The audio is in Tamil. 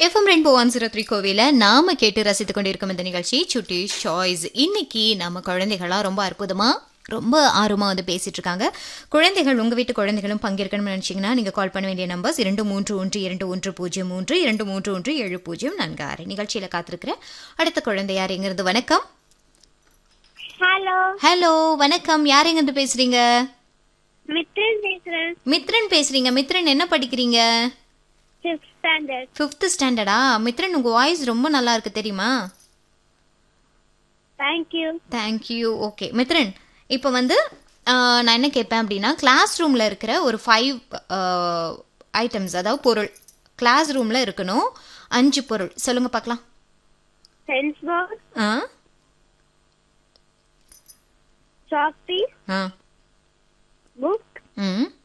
FM rainbow one zero three கோவில நாம கேட்டு ரசித்துக் கொண்டிருக்கும் இந்த நிகழ்ச்சி சுட்டி சாய்ஸ் இன்னைக்கு நம்ம குழந்தைகளா ரொம்ப அற்புதமா ரொம்ப ஆர்வமா வந்து பேசிட்டு இருக்காங்க குழந்தைகள் உங்க வீட்டு குழந்தைகளும் பங்கேற்கணும்னு நினைச்சீங்கன்னா நீங்க கால் பண்ண வேண்டிய நம்பர்ஸ் இரண்டு மூன்று ஒன்று இரண்டு ஒன்று பூஜ்ஜியம் மூன்று இரண்டு மூன்று ஒன்று ஏழு பூஜ்ஜியம் நான்கு ஆறு நிகழ்ச்சியில காத்திருக்கிற அடுத்த குழந்தை யார் எங்கிறது வணக்கம் ஹலோ ஹலோ வணக்கம் யார் எங்கிருந்து பேசுறீங்க மித்ரன் பேசுறேன் மித்ரன் பேசுறீங்க மித்ரன் என்ன படிக்கிறீங்க ஃபிஃப்த் ஸ்டாண்டர்ட் ஃபிஃப்த் ஸ்டாண்டர்டா மித்ரன் உங்க வாய்ஸ் ரொம்ப நல்லா இருக்கு தெரியுமா தேங்க்யூ தேங்க்யூ ஓகே மித்ரன் இப்போ வந்து ஆஹ், நான் என்ன கேட்பேன் அப்படின்னா கிளாஸ் ரூமில் இருக்கிற ஒரு ஃபைவ் ஐட்டம்ஸ் அதாவது பொருள் கிளாஸ் ரூமில் இருக்கணும் அஞ்சு பொருள் சொல்லுங்க பார்க்கலாம் பென்ஸ் பாக்ஸ் ஆ சாக் பீஸ் ஆ புக் ம்